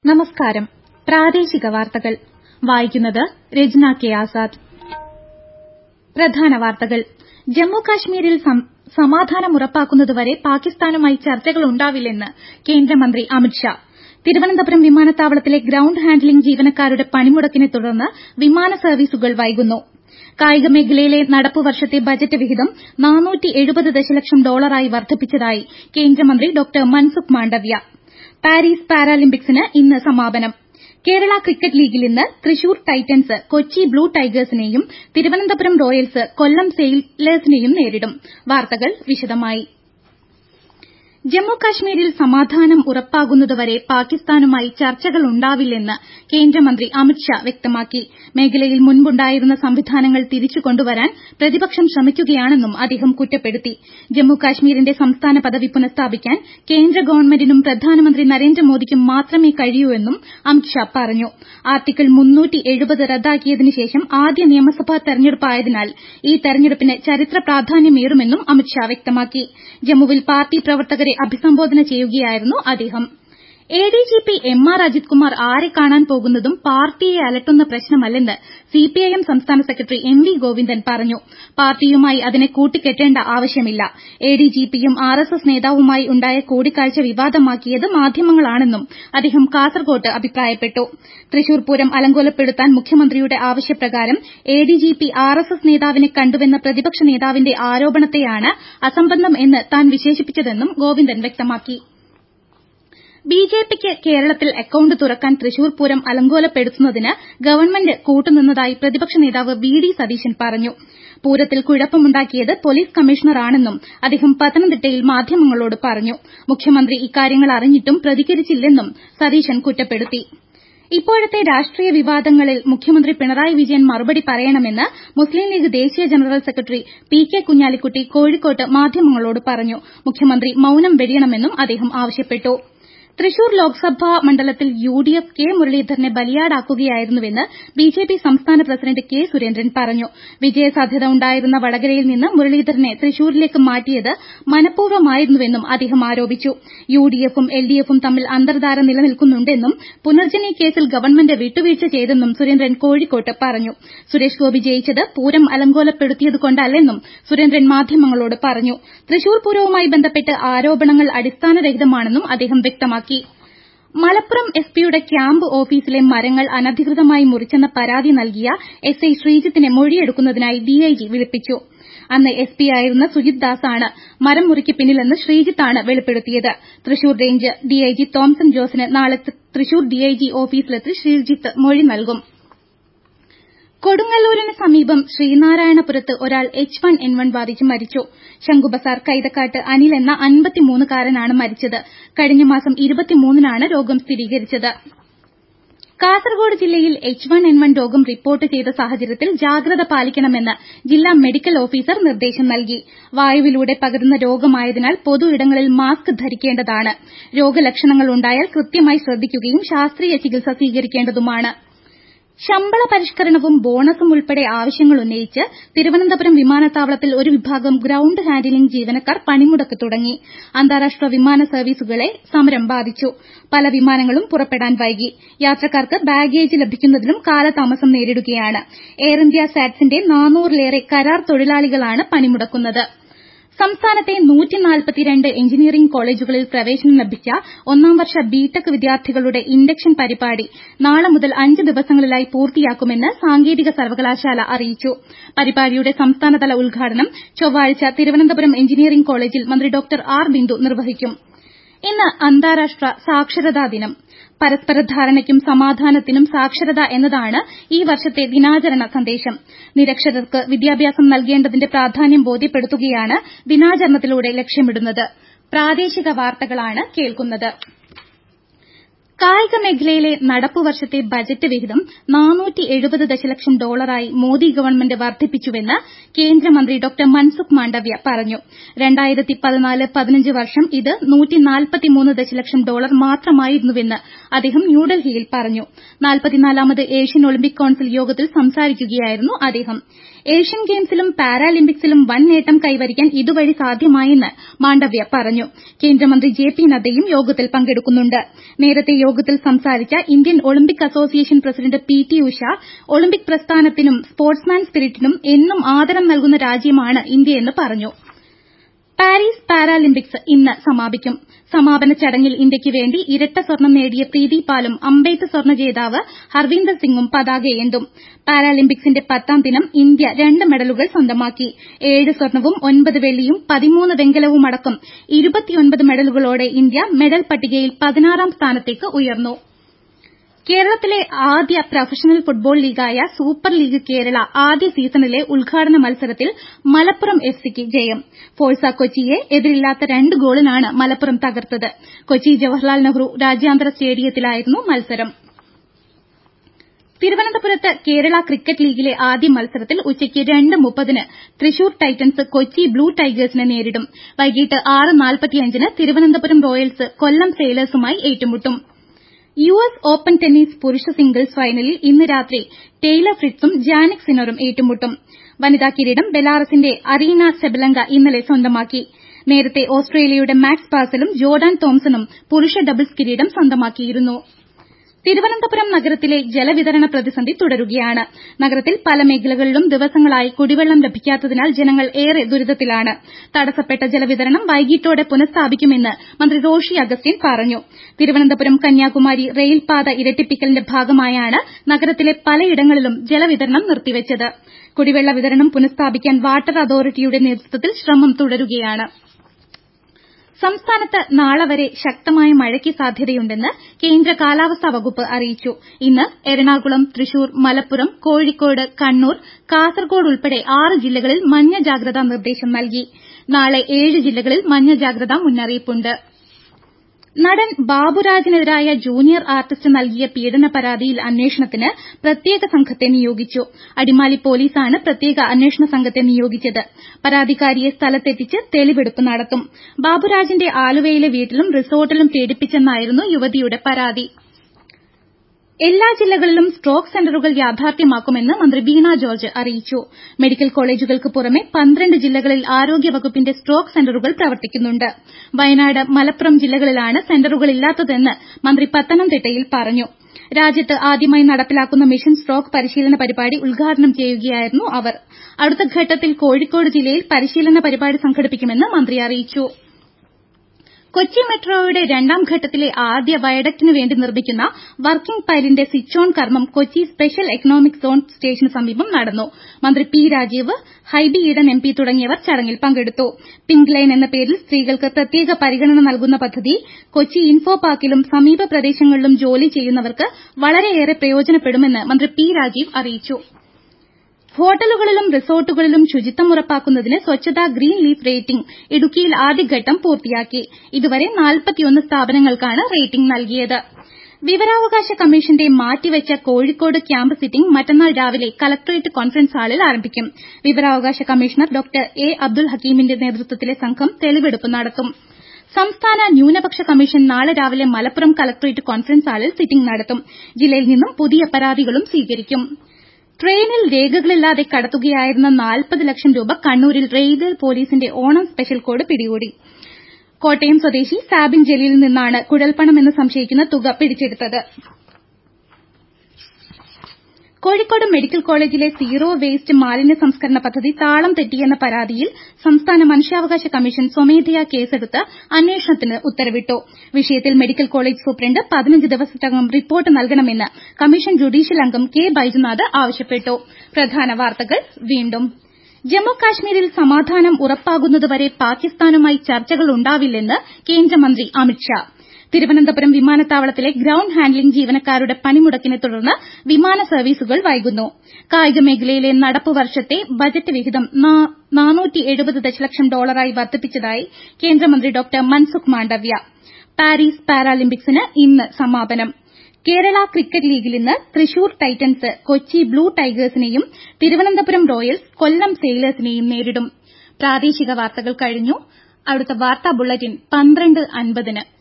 നമസ്കാരം പ്രാദേശിക വാർത്തകൾ വായിക്കുന്നത് രജ്ന കെ ആസാദ് പ്രധാന വാർത്തകൾ ജമ്മു കാശ്മീരിൽ സമാധാനം ഉറപ്പാക്കുന്നതുവരെ പാകിസ്ഥാനുമായി ചർച്ചകളുണ്ടാവില്ലെന്ന് കേന്ദ്രമന്ത്രി അമിത് ഷാ തിരുവനന്തപുരം വിമാനത്താവളത്തിലെ ഗ്രൌണ്ട് ഹാൻഡ്ലിംഗ് ജീവനക്കാരുടെ പണിമുടക്കിനെ തുടർന്ന് വിമാന സർവീസുകൾ വൈകുന്നു കായിക മേഖലയിലെ നടപ്പു വർഷത്തെ ബജറ്റ് വിഹിതം ദശലക്ഷം ഡോളറായി വർദ്ധിപ്പിച്ചതായി കേന്ദ്രമന്ത്രി ഡോ മൻസുഖ് മാണ്ഡവ്യ പാരീസ് പാരാലിമ്പിക്സിന് ഇന്ന് സമാപനം കേരള ക്രിക്കറ്റ് ലീഗിൽ ഇന്ന് തൃശൂർ ടൈറ്റൻസ് കൊച്ചി ബ്ലൂ ടൈഗേഴ്സിനെയും തിരുവനന്തപുരം റോയൽസ് കൊല്ലം സെയിലേഴ്സിനെയും നേരിടും വാർത്തകൾ വിശദമായി ജമ്മു കാശ്മീരിൽ സമാധാനം ഉറപ്പാകുന്നതുവരെ പാകിസ്ഥാനുമായി ചർച്ചകളുണ്ടാവില്ലെന്ന് കേന്ദ്രമന്ത്രി അമിത് ഷാ വ്യക്തമാക്കി മേഖലയിൽ മുൻപുണ്ടായിരുന്ന സംവിധാനങ്ങൾ തിരിച്ചു കൊണ്ടുവരാൻ പ്രതിപക്ഷം ശ്രമിക്കുകയാണെന്നും അദ്ദേഹം കുറ്റപ്പെടുത്തി ജമ്മു കാശ്മീരിന്റെ സംസ്ഥാന പദവി പുനഃസ്ഥാപിക്കാൻ കേന്ദ്ര ഗവൺമെന്റിനും പ്രധാനമന്ത്രി നരേന്ദ്രമോദിക്കും മാത്രമേ കഴിയൂ എന്നും അമിത് ഷാ പറഞ്ഞു ആർട്ടിക്കിൾ റദ്ദാക്കിയതിന് ശേഷം ആദ്യ നിയമസഭാ തെരഞ്ഞെടുപ്പായതിനാൽ ഈ തെരഞ്ഞെടുപ്പിന് ചരിത്ര പ്രാധാന്യമേറുമെന്നും അമിത് ഷാ വ്യക്തമാക്കി ജമ്മുവിൽ പാർട്ടി പ്രവർത്തകരെ അഭിസംബോധന ചെയ്യുകയായിരുന്നു അദ്ദേഹം ADGP M R Ajith Kumar ആരെ കാണാൻ പോകുന്നതും പാർട്ടിയെ അലട്ടുന്ന പ്രശ്നമല്ലെന്ന് സിപിഐഎം സംസ്ഥാന സെക്രട്ടറി എം വി ഗോവിന്ദൻ പറഞ്ഞു പാർട്ടിയുമായി അതിനെ കൂട്ടിക്കെട്ടേണ്ട ആവശ്യമില്ല എഡിജിപിയും ആർഎസ്എസ് നേതാവുമായി ഉണ്ടായ കൂടിക്കാഴ്ച വിവാദമാക്കിയത് മാധ്യമങ്ങളാണെന്നും അദ്ദേഹം കാസർകോട്ട് അഭിപ്രായപ്പെട്ടു തൃശൂർ പൂരം അലങ്കോലപ്പെടുത്താൻ മുഖ്യമന്ത്രിയുടെ ആവശ്യപ്രകാരം എഡിജിപി ആർഎസ്എസ് നേതാവിനെ കണ്ടുവെന്ന പ്രതിപക്ഷ നേതാവിന്റെ ആരോപണത്തെയാണ് അസംബന്ധം എന്ന് താൻ വിശേഷിപ്പിച്ചതെന്നും ഗോവിന്ദൻ വ്യക്തമാക്കി ബിജെപിക്ക് കേരളത്തിൽ അക്കൌണ്ട് തുറക്കാൻ തൃശൂർ പൂരം അലങ്കോലപ്പെടുത്തുന്നതിന് ഗവൺമെന്റ് കൂട്ടുനിന്നതായി പ്രതിപക്ഷ നേതാവ് വി ഡി സതീശൻ പറഞ്ഞു പൂരത്തിൽ കുഴപ്പമുണ്ടാക്കിയത് പോലീസ് കമ്മീഷണറാണെന്നും അദ്ദേഹം പത്തനംതിട്ടയിൽ മാധ്യമങ്ങളോട് പറഞ്ഞു മുഖ്യമന്ത്രി ഇക്കാര്യങ്ങൾ അറിഞ്ഞിട്ടും പ്രതികരിച്ചില്ലെന്നും സതീശൻ കുറ്റപ്പെടുത്തി ഇപ്പോഴത്തെ രാഷ്ട്രീയ വിവാദങ്ങളിൽ മുഖ്യമന്ത്രി പിണറായി വിജയൻ മറുപടി പറയണമെന്ന് മുസ്ലിം ലീഗ് ദേശീയ general secretary P K Kunhalikutty കോഴിക്കോട്ട് മാധ്യമങ്ങളോട് പറഞ്ഞു മുഖ്യമന്ത്രി മൌനം വെടിയണമെന്നും അദ്ദേഹം ആവശ്യപ്പെട്ടു തൃശൂർ ലോക്സഭാ മണ്ഡലത്തിൽ യുഡിഎഫ് കെ മുരളീധരനെ ബലിയാടാക്കുകയായിരുന്നുവെന്ന് ബിജെപി സംസ്ഥാന പ്രസിഡന്റ് കെ സുരേന്ദ്രൻ പറഞ്ഞു വിജയസാധ്യത ഉണ്ടായിരുന്ന വടകരയിൽ നിന്ന് മുരളീധരനെ തൃശൂരിലേക്ക് മാറ്റിയത് മനഃപൂർവ്വമായിരുന്നുവെന്നും അദ്ദേഹം ആരോപിച്ചു യുഡിഎഫും എൽഡിഎഫും തമ്മിൽ അന്തർധാര നിലനിൽക്കുന്നുണ്ടെന്നും പുനർജനി കേസിൽ ഗവൺമെന്റ് വിട്ടുവീഴ്ച ചെയ്തെന്നും സുരേന്ദ്രൻ കോഴിക്കോട്ട് പറഞ്ഞു സുരേഷ് ഗോപി ജയിച്ചത് പൂരം അലങ്കോലപ്പെടുത്തിയതുകൊണ്ടല്ലെന്നും സുരേന്ദ്രൻ മാധ്യമങ്ങളോട് പറഞ്ഞു തൃശൂർ പൂരവുമായി ബന്ധപ്പെട്ട് ആരോപണങ്ങൾ അടിസ്ഥാനരഹിതമാണെന്നും അദ്ദേഹം വ്യക്തമാക്കി മലപ്പുറം എസ്പിയുടെ ക്യാമ്പ് ഓഫീസിലെ മരങ്ങൾ അനധികൃതമായി മുറിച്ചെന്ന പരാതി നൽകിയ എസ്ഐ ശ്രീജിത്തിനെ മൊഴിയെടുക്കുന്നതിനായി ഡിഐജി വിളിപ്പിച്ചു അന്ന് എസ്പിയായിരുന്ന സുജിത് ദാസാണ് മരം മുറിക്ക് പിന്നിലെന്ന് ശ്രീജിത്താണ് വെളിപ്പെടുത്തിയത് തൃശൂർ റേഞ്ച് ഡിഐജി തോംസൺ ജോസിന് നാളെ തൃശൂർ ഡിഐജി ഓഫീസിലെത്തി ശ്രീജിത്ത് മൊഴി നൽകും കൊടുങ്ങല്ലൂരിന് സമീപം ശ്രീനാരായണപുരത്ത് ഒരാൾ എച്ച് വൺ എൻ വൺ ബാധിച്ച് മരിച്ചു ശംഖുബസാർ കൈതക്കാട്ട് അനിൽ എന്ന അൻപത്തിമൂന്നുകാരനാണ് മരിച്ചത് കഴിഞ്ഞ മാസം ഇരുപത്തിമൂന്നിനാണ് രോഗം സ്ഥിരീകരിച്ചത് കാസർഗോഡ് ജില്ലയിൽ എച്ച് വൺ എൻ വൺ രോഗം റിപ്പോർട്ട് ചെയ്ത സാഹചര്യത്തിൽ ജാഗ്രത പാലിക്കണമെന്ന് ജില്ലാ മെഡിക്കൽ ഓഫീസർ നിർദ്ദേശം നൽകി വായുവിലൂടെ പകരുന്ന രോഗമായതിനാൽ പൊതു ഇടങ്ങളിൽ മാസ്ക് ധരിക്കേണ്ടതാണ് രോഗലക്ഷണങ്ങൾ ഉണ്ടായാൽ കൃത്യമായി ശ്രദ്ധിക്കുകയും ശാസ്ത്രീയ ചികിത്സ സ്വീകരിക്കേണ്ടതുമാണ് ശമ്പള പരിഷ്കരണവും ബോണസും ഉൾപ്പെടെ ആവശ്യങ്ങൾ ഉന്നയിച്ച് തിരുവനന്തപുരം വിമാനത്താവളത്തിൽ ഒരു വിഭാഗം ഗ്രൌണ്ട് ഹാൻഡ്ലിംഗ് ജീവനക്കാർ പണിമുടക്ക് തുടങ്ങി അന്താരാഷ്ട്ര വിമാന സർവീസുകളെ സമരം ബാധിച്ചു പല വിമാനങ്ങളും പുറപ്പെടാൻ വൈകി യാത്രക്കാർക്ക് ബാഗേജ് ലഭിക്കുന്നതിലും കാലതാമസം നേരിടുകയാണ് എയർ ഇന്ത്യ സാറ്റ്സിന്റെ നാനൂറിലേറെ കരാർ തൊഴിലാളികളാണ് പണിമുടക്കുന്നത് സംസ്ഥാനത്തെ എഞ്ചിനീയറിംഗ് കോളേജുകളിൽ പ്രവേശനം ലഭിച്ച ഒന്നാം വർഷ ബിടെക് വിദ്യാർത്ഥികളുടെ ഇൻഡക്ഷൻ പരിപാടി നാളെ മുതൽ അഞ്ച് ദിവസങ്ങളിലായി പൂർത്തിയാക്കുമെന്ന് സാങ്കേതിക സർവകലാശാല അറിയിച്ചു പരിപാടിയുടെ സംസ്ഥാനതല ഉദ്ഘാടനം ചൊവ്വാഴ്ച തിരുവനന്തപുരം എഞ്ചിനീയറിംഗ് കോളേജിൽ മന്ത്രി ഡോക്ടർ ആർ ബിന്ദു നിർവഹിക്കും ഇന്ന് അന്താരാഷ്ട്ര സാക്ഷരതാ ദിനം പരസ്പര ധാരണയ്ക്കും സമാധാനത്തിനും സാക്ഷരത എന്നതാണ് ഈ വർഷത്തെ ദിനാചരണ സന്ദേശം നിരക്ഷരർക്ക് വിദ്യാഭ്യാസം നൽകേണ്ടതിന്റെ പ്രാധാന്യം ബോധ്യപ്പെടുത്തുകയാണ് ദിനാചരണത്തിലൂടെ ലക്ഷ്യമിടുന്നത് പ്രാദേശിക വാർത്തകളാണ് കേൾക്കുന്നത് കായിക മേഖലയിലെ നടപ്പു വർഷത്തെ ബജറ്റ് വിഹിതം ദശലക്ഷം ഡോളറായി മോദി ഗവൺമെന്റ് വർദ്ധിപ്പിച്ചുവെന്ന് കേന്ദ്രമന്ത്രി ഡോ മൻസുഖ് മാണ്ഡവ്യ പറഞ്ഞു വർഷം ഇത് ദശലക്ഷം ഡോളർ മാത്രമായിരുന്നുവെന്ന് അദ്ദേഹം ന്യൂഡൽഹിയിൽ പറഞ്ഞു നാൽപ്പത്തിനാലാമത് ഏഷ്യൻ ഒളിമ്പിക് കൌൺസിൽ യോഗത്തിൽ സംസാരിക്കുകയായിരുന്നു അദ്ദേഹം ഏഷ്യൻ ഗെയിംസിലും പാരാലിമ്പിക്സിലും വൻ നേട്ടം കൈവരിക്കാൻ ഇതുവഴി സാധ്യമായെന്ന് മാണ്ഡവ്യ പറഞ്ഞു കേന്ദ്രമന്ത്രി ജെ പി നദ്ദയും യോഗത്തിൽ പങ്കെടുക്കുന്നുണ്ട് നേരത്തെ യോഗ യോഗത്തിൽ സംസാരിച്ച Indian Olympic association president P T Usha Olympic പ്രസ്ഥാനത്തിനും സ്പോർട്സ്മാൻ സ്പിരിറ്റിനും എന്നും ആദരം നൽകുന്ന രാജ്യമാണ് ഇന്ത്യയെന്ന് പറഞ്ഞു പാരീസ് പാരാലിമ്പിക്സ് ഇന്ന് സമാപിക്കും സമാപന ചടങ്ങിൽ ഇന്ത്യയ്ക്ക് വേണ്ടി ഇരട്ട സ്വർണം നേടിയ പ്രീതി പാലും അമ്പെയ്ത്ത് സ്വർണ്ണ ജേതാവ് ഹർവീന്ദർ സിംഗും പതാകയേന്തും പാരാലിമ്പിക്സിന്റെ പത്താം ദിനം ഇന്ത്യ രണ്ട് മെഡലുകൾ സ്വന്തമാക്കി ഏഴ് സ്വർണവും ഒൻപത് വെള്ളിയും പതിമൂന്ന് വെങ്കലവുമടക്കം ഇരുപത്തിയൊൻപത് മെഡലുകളോടെ ഇന്ത്യ മെഡൽ പട്ടികയിൽ പതിനാറാം സ്ഥാനത്തേക്ക് ഉയർന്നു കേരളത്തിലെ ആദ്യ പ്രൊഫഷണൽ ഫുട്ബോൾ ലീഗായ സൂപ്പർ ലീഗ് കേരള ആദ്യ സീസണിലെ ഉദ്ഘാടന മത്സരത്തിൽ മലപ്പുറം എഫ് സിക്ക് ജയം ഫോഴ്സ കൊച്ചിയെ എതിരില്ലാത്ത രണ്ട് ഗോളിനാണ് മലപ്പുറം തകർത്തത് കൊച്ചി ജവഹർലാൽ നെഹ്റു രാജ്യാന്തര സ്റ്റേഡിയത്തിലായിരുന്നു മത്സരം തിരുവനന്തപുരത്ത് കേരള ക്രിക്കറ്റ് ലീഗിലെ ആദ്യ മത്സരത്തിൽ ഉച്ചയ്ക്ക് രണ്ട് മുപ്പതിന് തൃശൂർ ടൈറ്റൻസ് കൊച്ചി ബ്ലൂ ടൈഗേഴ്സിനെ നേരിടും വൈകിട്ട് ആറ് നാൽപ്പത്തിയഞ്ചിന് തിരുവനന്തപുരം റോയൽസ് കൊല്ലം സെയിലേഴ്സുമായി ഏറ്റുമുട്ടും യു എസ് ഓപ്പൺ ടെന്നീസ് പുരുഷ സിംഗിൾസ് ഫൈനലിൽ ഇന്ന് രാത്രി ടെയ്ലർ ഫ്രിറ്റ്സും ജാനിക് സിനറും ഏറ്റുമുട്ടും വനിതാ കിരീടം ബെലാറസിന്റെ അറീന സെബലങ്ക ഇന്നലെ സ്വന്തമാക്കി നേരത്തെ ഓസ്ട്രേലിയയുടെ മാക്സ് പാസലും ജോർഡാൻ തോംസണും പുരുഷ ഡബിൾസ് കിരീടം സ്വന്തമാക്കിയിരുന്നു തിരുവനന്തപുരം നഗരത്തിലെ ജലവിതരണ പ്രതിസന്ധി തുടരുകയാണ് നഗരത്തിൽ പല മേഖലകളിലും ദിവസങ്ങളായി കുടിവെള്ളം ലഭിക്കാത്തതിനാൽ ജനങ്ങൾ ഏറെ ദുരിതത്തിലാണ് തടസ്സപ്പെട്ട ജലവിതരണം വൈകിട്ടോടെ പുനഃസ്ഥാപിക്കുമെന്ന് മന്ത്രി റോഷി അഗസ്റ്റിൻ പറഞ്ഞു തിരുവനന്തപുരം കന്യാകുമാരി റെയിൽപാത ഇരട്ടിപ്പിക്കലിന്റെ ഭാഗമായാണ് നഗരത്തിലെ പലയിടങ്ങളിലും ജലവിതരണം നിർത്തിവച്ചത് കുടിവെള്ള വിതരണം പുനഃസ്ഥാപിക്കാൻ വാട്ടർ അതോറിറ്റിയുടെ നേതൃത്വത്തിൽ ശ്രമം തുടരുകയാണ് സംസ്ഥാനത്ത് നാളെ വരെ ശക്തമായ മഴയ്ക്ക് സാധ്യതയുണ്ടെന്ന് കേന്ദ്ര കാലാവസ്ഥാ വകുപ്പ് അറിയിച്ചു ഇന്ന് എറണാകുളം തൃശൂർ മലപ്പുറം കോഴിക്കോട് കണ്ണൂർ കാസർഗോഡ് ഉൾപ്പെടെ ആറ് ജില്ലകളിൽ മഞ്ഞ ജാഗ്രതാ നിർദ്ദേശം നൽകി നാളെ ഏഴ് ജില്ലകളിൽ മഞ്ഞ ജാഗ്രതാ മുന്നറിയിപ്പുണ്ട് നടൻ ബാബുരാജിനെതിരായ ജൂനിയർ ആർട്ടിസ്റ്റ് നൽകിയ പീഡന പരാതിയിൽ അന്വേഷണത്തിന് പ്രത്യേക സംഘത്തെ നിയോഗിച്ചു അടിമാലി പോലീസാണ് പ്രത്യേക അന്വേഷണ സംഘത്തെ നിയോഗിച്ചത് പരാതിക്കാരിയെ സ്ഥലത്തെത്തിച്ച് തെളിവെടുപ്പ് നടത്തും ബാബുരാജിന്റെ ആലുവയിലെ വീട്ടിലും റിസോർട്ടിലും പീഡിപ്പിച്ചെന്നായിരുന്നു യുവതിയുടെ പരാതി എല്ലാ ജില്ലകളിലും സ്ട്രോക്ക് സെന്ററുകൾ യാഥാർത്ഥ്യമാക്കുമെന്ന് മന്ത്രി വീണ ജോർജ് അറിയിച്ചു മെഡിക്കൽ കോളേജുകൾക്ക് പുറമെ പന്ത്രണ്ട് ജില്ലകളിൽ ആരോഗ്യവകുപ്പിന്റെ സ്ട്രോക്ക് സെന്ററുകൾ പ്രവർത്തിക്കുന്നുണ്ട് വയനാട് മലപ്പുറം ജില്ലകളിലാണ് സെന്ററുകളില്ലാത്തതെന്ന് മന്ത്രി പത്തനംതിട്ടയിൽ പറഞ്ഞു രാജ്യത്ത് ആദ്യമായി നടപ്പിലാക്കുന്ന മിഷൻ സ്ട്രോക്ക് പരിശീലന പരിപാടി ഉദ്ഘാടനം ചെയ്യുകയായിരുന്നു അവർ അടുത്ത ഘട്ടത്തിൽ കോഴിക്കോട് ജില്ലയിൽ പരിശീലന പരിപാടി സംഘടിപ്പിക്കുമെന്ന് മന്ത്രി അറിയിച്ചു കൊച്ചി മെട്രോയുടെ രണ്ടാം ഘട്ടത്തിലെ ആദ്യ വയഡക്ടിനു വേണ്ടി നിർമ്മിക്കുന്ന വർക്കിംഗ് പൈലിന്റെ സ്വിച്ച് ഓൺ കർമ്മം കൊച്ചി സ്പെഷ്യൽ എക്കണോമിക് സോൺ സ്റ്റേഷന് സമീപം നടന്നു മന്ത്രി P Rajeev Hibi Eden M P തുടങ്ങിയവർ ചടങ്ങിൽ പങ്കെടുത്തു പിങ്ക് ലൈൻ എന്ന പേരിൽ സ്ത്രീകൾക്ക് പ്രത്യേക പരിഗണന നൽകുന്ന പദ്ധതി കൊച്ചി ഇൻഫോ പാർക്കിലും സമീപ പ്രദേശങ്ങളിലും ജോലി ചെയ്യുന്നവർക്ക് വളരെയേറെ പ്രയോജനപ്പെടുമെന്ന് മന്ത്രി പി രാജീവ് അറിയിച്ചു ഹോട്ടലുകളിലും റിസോർട്ടുകളിലും ശുചിത്വം ഉറപ്പാക്കുന്നതിന് സ്വച്ഛതാ ഗ്രീൻ ലീഫ് റേറ്റിംഗ് ഇടുക്കിയിൽ ആദ്യഘട്ടം പൂർത്തിയാക്കി ഇതുവരെ സ്ഥാപനങ്ങൾക്കാണ് റേറ്റിംഗ് നൽകിയത് വിവരാവകാശ കമ്മീഷന്റെ മാറ്റിവച്ച കോഴിക്കോട് ക്യാമ്പ് സിറ്റിംഗ് മറ്റന്നാൾ രാവിലെ കലക്ടറേറ്റ് കോൺഫറൻസ് ഹാളിൽ ആരംഭിക്കും വിവരാവകാശ കമ്മീഷണർ ഡോക്ടർ എ അബ്ദുൽ ഹക്കീമിന്റെ നേതൃത്വത്തിലെ സംഘം തെളിവെടുപ്പ് നടത്തും സംസ്ഥാന ന്യൂനപക്ഷ കമ്മീഷൻ നാളെ രാവിലെ മലപ്പുറം കലക്ടറേറ്റ് കോൺഫറൻസ് ഹാളിൽ സിറ്റിംഗ് നടത്തും ജില്ലയിൽ നിന്നും പുതിയ പരാതികളും സ്വീകരിക്കും ട്രെയിനിൽ രേഖകളില്ലാതെ കടത്തുകയായിരുന്ന നാൽപ്പത് ലക്ഷം രൂപ കണ്ണൂരിൽ റെയിൽവേ പോലീസിന്റെ ഓണം സ്പെഷ്യൽ കോഡ് പിടികൂടി കോട്ടയം സ്വദേശി സാബിൻ ജലീലിൽ നിന്നാണ് കുഴൽപ്പണമെന്ന് സംശയിക്കുന്ന തുക പിടിച്ചെടുത്തത് കോഴിക്കോട് മെഡിക്കൽ കോളേജിലെ സീറോ വേസ്റ്റ് മാലിന്യ സംസ്കരണ പദ്ധതി താളം തെറ്റിയെന്ന പരാതിയിൽ സംസ്ഥാന മനുഷ്യാവകാശ കമ്മീഷൻ സ്വമേധയാ കേസെടുത്ത് അന്വേഷണത്തിന് ഉത്തരവിട്ടു വിഷയത്തിൽ മെഡിക്കൽ കോളേജ് സൂപ്രണ്ട് പതിനഞ്ച് ദിവസത്തിനകം റിപ്പോർട്ട് നൽകണമെന്ന് കമ്മീഷൻ ജുഡീഷ്യൽ അംഗം കെ ബൈജുനാഥ് ആവശ്യപ്പെട്ടു പ്രധാന വാർത്തകൾ വീണ്ടും ജമ്മു കാശ്മീരിൽ സമാധാനം ഉറപ്പാകുന്നതുവരെ പാകിസ്ഥാനുമായി ചർച്ചകൾ ഉണ്ടാവില്ലെന്ന് കേന്ദ്രമന്ത്രി അമിത്ഷാ തിരുവനന്തപുരം വിമാനത്താവളത്തിലെ ഗ്രൌണ്ട് ഹാൻഡ്ലിംഗ് ജീവനക്കാരുടെ പണിമുടക്കിനെ തുടർന്ന് വിമാന സർവീസുകൾ വൈകുന്നു കായിക മേഖലയിലെ നടപ്പ് വർഷത്തെ ബജറ്റ് വിഹിതം ദശലക്ഷം ഡോളറായി വർദ്ധിപ്പിച്ചതായി കേന്ദ്രമന്ത്രി ഡോക്ടർ മൻസുഖ് മാണ്ഡവ്യ പാരീസ് പാരാലിമ്പിക്സിന് ഇന്ന് സമാപനം കേരള ക്രിക്കറ്റ് ലീഗിൽ ഇന്ന് തൃശൂർ ടൈറ്റൻസ് കൊച്ചി ബ്ലൂ ടൈഗേഴ്സിനെയും തിരുവനന്തപുരം റോയൽസ് കൊല്ലം സെയിലേഴ്സിനെയും നേരിടും പ്രാദേശിക വാർത്തകൾ കഴിഞ്ഞു അടുത്ത വാർത്താ ബുള്ളറ്റിൻ പന്ത്രണ്ട് അൻപതിന്